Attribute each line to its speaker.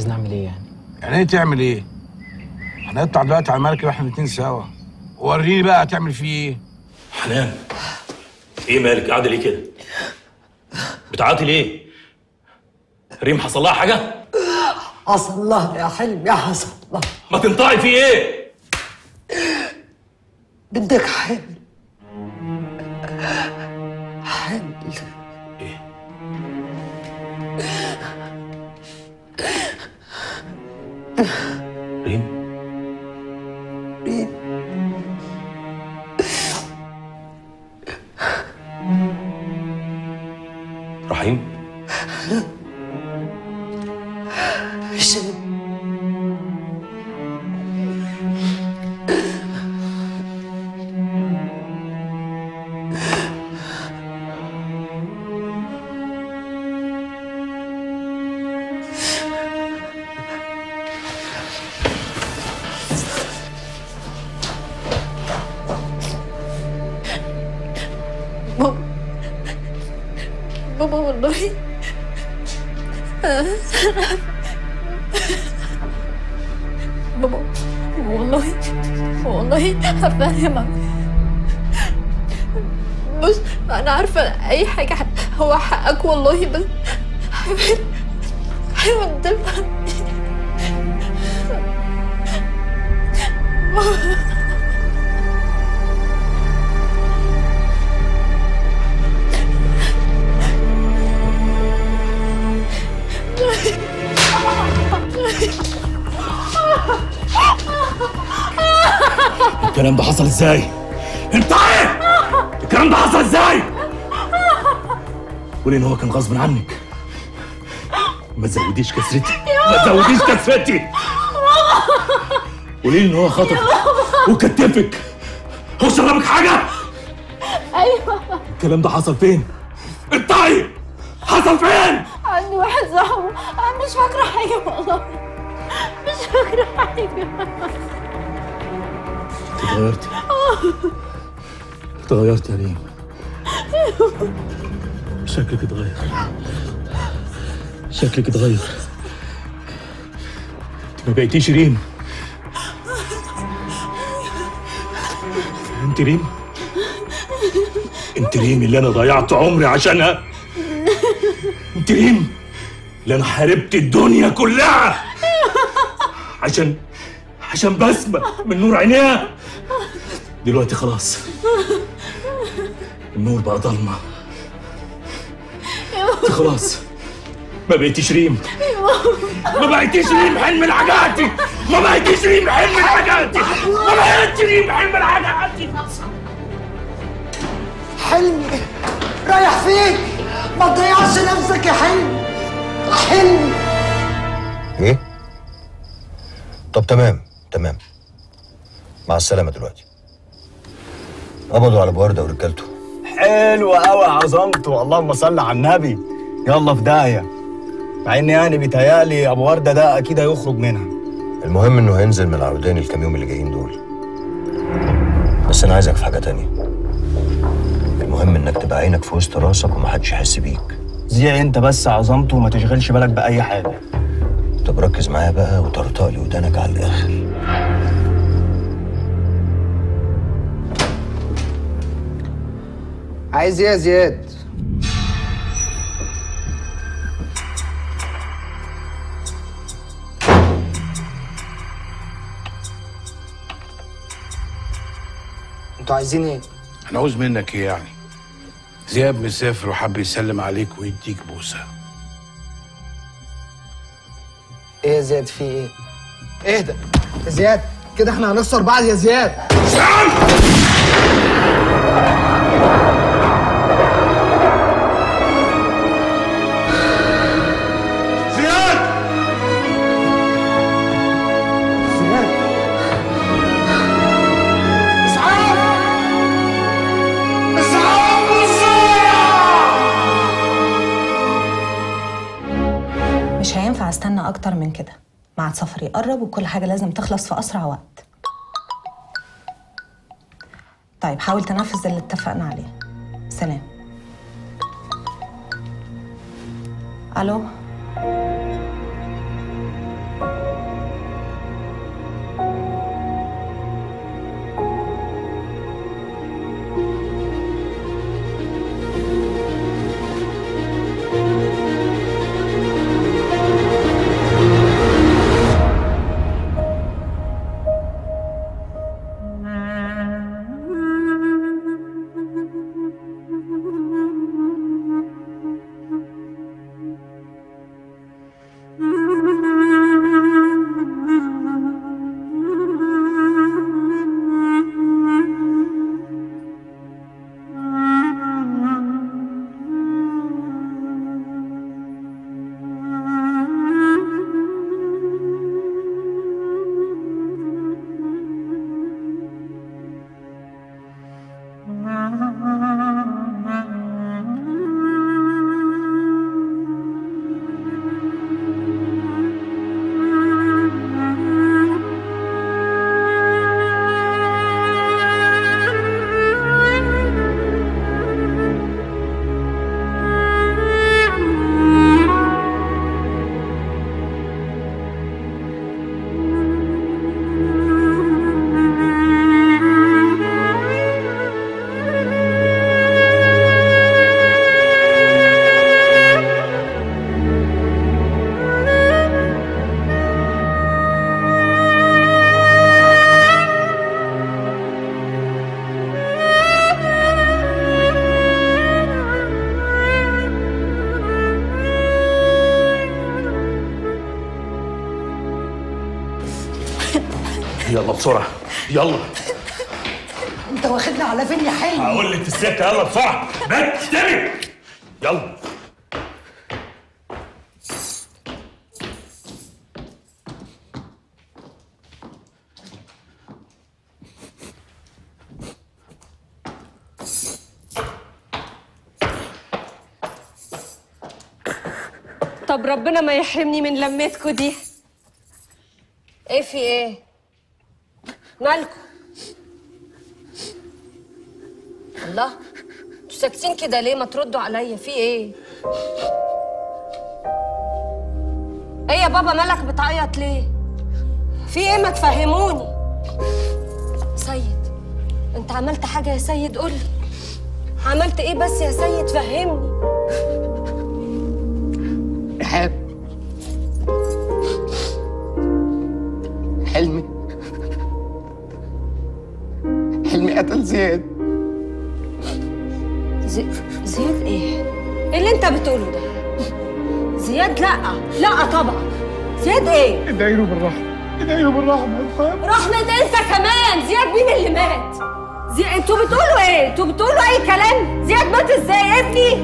Speaker 1: عايز نعمل ايه يعني
Speaker 2: يعني ايه تعمل ايه؟ هنطلع دلوقتي على المركب احنا الاتنين سوا وريني بقى هتعمل فيه ايه؟
Speaker 3: حنان ايه مالك قاعده ليه كده بتعيطي ليه ريم حصل لها حاجه
Speaker 4: حصل الله يا حلم يا حصل الله
Speaker 3: ما تنطقي في ايه
Speaker 4: بدك حل حل
Speaker 3: ريم
Speaker 4: ريم
Speaker 3: رحيم
Speaker 4: هشام
Speaker 5: بابا بابا والله بابا والله والله هفهمك بص انا عارفه اي حاجه هو حقك والله بس حاول حاول تفهم
Speaker 3: الكلام ده حصل ازاي انت ايه الكلام ده حصل ازاي قولي ان هو كان غصب عنك ما تزوديش كسرتي ما تزوديش كسرتي قولي لي ان هو خطفك وكتفك هو شربك حاجه
Speaker 5: ايوه
Speaker 3: الكلام ده حصل فين انطقي حصل فين
Speaker 5: عندي واحد صاحبه انا مش فاكره حاجه والله مش فاكره حاجه
Speaker 3: اتغيرتي اتغيرت يا ريم شكلك اتغير شكلك اتغير انت ما بقيتيش ريم انت ريم انت ريم اللي انا ضيعت عمري عشانها انت ريم اللي انا حاربت الدنيا كلها عشان عشان بسمة من نور عينيها دلوقتي خلاص النور بقى ضلمة انت خلاص ما بقيتيش ريم ما بقيتيش ريم حلم الحاجاتي ما بقيتيش ريم حلم الحاجاتي ما بقيتش ريم حلم الحاجاتي
Speaker 4: حلمي رايح فين ما تضيعش نفسك يا حلمي حلمي
Speaker 6: ايه؟ طب تمام تمام مع السلامة دلوقتي قبضوا على ابو وردة ورجالته
Speaker 7: حلو قوي عظمته اللهم صل على النبي يلا في داهيه مع ان يعني بيتهيألي ابو ورده ده اكيد هيخرج منها
Speaker 6: المهم انه هينزل من العودين الكام يوم اللي جايين دول بس انا عايزك في حاجة تانية المهم انك تبقى عينك في وسط راسك ومحدش يحس بيك
Speaker 7: زيع انت بس عظمته وما تشغلش بالك باي حاجه
Speaker 6: طب ركز معايا بقى وطرطق لي ودانك على الاخر
Speaker 8: عايز ايه يا زياد؟ انتوا عايزين ايه؟
Speaker 2: هنعوز منك ايه يعني؟ زياد مسافر وحب يسلم عليك ويديك بوسه
Speaker 8: ايه يا زياد في ايه؟ اهدى يا زياد كده احنا هنخسر بعض يا زياد
Speaker 3: زياد
Speaker 8: زياد اسعاف اسعاف
Speaker 9: مش هينفع استنى اكتر من كده ميعاد سفري يقرب وكل حاجه لازم تخلص في اسرع وقت طيب حاول تنفذ اللي اتفقنا عليه سلام الو
Speaker 3: يلا بسرعه يلا
Speaker 4: انت واخدنا على فين يا حلمي
Speaker 3: هقول لك في السكه يلا بسرعه بنت استني يلا
Speaker 1: طب ربنا ما يحرمني من لمتكو دي ايه في ايه مالكو الله انتوا ساكتين كده ليه ما تردوا عليا في ايه ايه يا بابا مالك بتعيط ليه في ايه ما تفهموني سيد انت عملت حاجه يا سيد قولي عملت ايه بس يا سيد فهمني
Speaker 8: إيهاب حلمي حلمي قتل زياد
Speaker 1: زي... زياد ايه؟ ايه اللي انت بتقوله ده؟ زياد لا لا طبعا زياد ايه؟
Speaker 8: ادعي له بالرحمة ادعي له بالرحمة يا إيهاب
Speaker 1: رحمة انت كمان زياد مين اللي مات؟ زي... انتوا بتقولوا ايه؟ انتوا بتقولوا اي كلام؟ زياد مات ازاي ابني؟